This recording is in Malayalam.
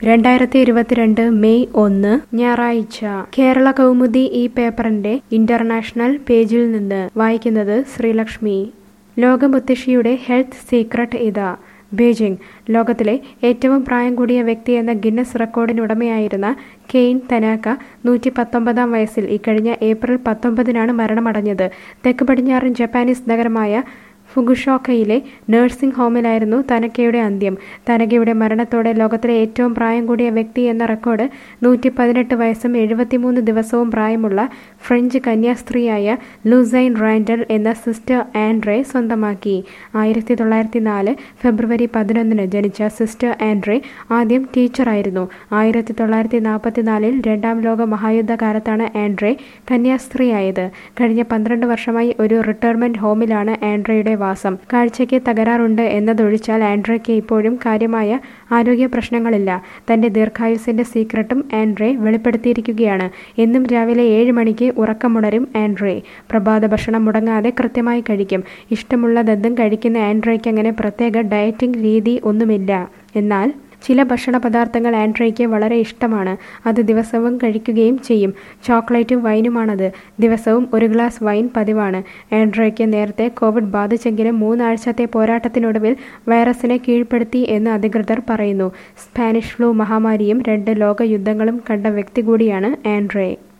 രണ്ടായിരത്തി ഇരുപത്തിരണ്ട് മെയ് ഒന്ന് ഞായറാഴ്ച കേരള കൗമുദി ഈ പേപ്പറിന്റെ ഇന്റർനാഷണൽ പേജിൽ നിന്ന് വായിക്കുന്നത് ശ്രീലക്ഷ്മി ലോകമുത്തശ്ശിയുടെ ഹെൽത്ത് സീക്രട്ട് ഇതാ ബീജിംഗ് ലോകത്തിലെ ഏറ്റവും പ്രായം കൂടിയ വ്യക്തി എന്ന ഗിന്നസ് റെക്കോർഡിനുടമയായിരുന്ന കെയ്ൻ തനാക്ക നൂറ്റി പത്തൊമ്പതാം വയസ്സിൽ ഇക്കഴിഞ്ഞ ഏപ്രിൽ പത്തൊമ്പതിനാണ് മരണമടഞ്ഞത് തെക്ക് പടിഞ്ഞാറൻ ജപ്പാനീസ് നഗരമായ ഫുഗുഷോക്കയിലെ നഴ്സിംഗ് ഹോമിലായിരുന്നു തനക്കയുടെ അന്ത്യം തനകയുടെ മരണത്തോടെ ലോകത്തിലെ ഏറ്റവും പ്രായം കൂടിയ വ്യക്തി എന്ന റെക്കോർഡ് നൂറ്റി പതിനെട്ട് വയസ്സും എഴുപത്തിമൂന്ന് ദിവസവും പ്രായമുള്ള ഫ്രഞ്ച് കന്യാസ്ത്രീയായ ലൂസൈൻ റാൻഡൽ എന്ന സിസ്റ്റർ ആൻഡ്രെ സ്വന്തമാക്കി ആയിരത്തി തൊള്ളായിരത്തി നാല് ഫെബ്രുവരി പതിനൊന്നിന് ജനിച്ച സിസ്റ്റർ ആൻഡ്രെ ആദ്യം ടീച്ചറായിരുന്നു ആയിരത്തി തൊള്ളായിരത്തി നാൽപ്പത്തിനാലിൽ രണ്ടാം ലോക മഹായുദ്ധ കാലത്താണ് ആൻഡ്രെ കന്യാസ്ത്രീയായത് കഴിഞ്ഞ പന്ത്രണ്ട് വർഷമായി ഒരു റിട്ടയർമെന്റ് ഹോമിലാണ് ആൻഡ്രയുടെ വാസം കാഴ്ചയ്ക്ക് തകരാറുണ്ട് എന്നതൊഴിച്ചാൽ ആൻഡ്രയ്ക്ക് ഇപ്പോഴും കാര്യമായ ആരോഗ്യ പ്രശ്നങ്ങളില്ല തന്റെ ദീർഘായുസിന്റെ സീക്രട്ടും ആൻഡ്രെ വെളിപ്പെടുത്തിയിരിക്കുകയാണ് എന്നും രാവിലെ ഏഴ് മണിക്ക് ഉറക്കമുണരും ആൻഡ്രെ പ്രഭാത ഭക്ഷണം മുടങ്ങാതെ കൃത്യമായി കഴിക്കും ഇഷ്ടമുള്ളതെന്തും കഴിക്കുന്ന ആൻഡ്രയ്ക്ക് അങ്ങനെ പ്രത്യേക ഡയറ്റിംഗ് രീതി ഒന്നുമില്ല എന്നാൽ ചില ഭക്ഷണ പദാർത്ഥങ്ങൾ ആൻഡ്രയ്ക്ക് വളരെ ഇഷ്ടമാണ് അത് ദിവസവും കഴിക്കുകയും ചെയ്യും ചോക്ലേറ്റും വൈനുമാണത് ദിവസവും ഒരു ഗ്ലാസ് വൈൻ പതിവാണ് ആൻഡ്രയ്ക്ക് നേരത്തെ കോവിഡ് ബാധിച്ചെങ്കിലും മൂന്നാഴ്ചത്തെ പോരാട്ടത്തിനൊടുവിൽ വൈറസിനെ കീഴ്പ്പെടുത്തി എന്ന് അധികൃതർ പറയുന്നു സ്പാനിഷ് ഫ്ലൂ മഹാമാരിയും രണ്ട് ലോക യുദ്ധങ്ങളും കണ്ട വ്യക്തി കൂടിയാണ് ആൻഡ്രേ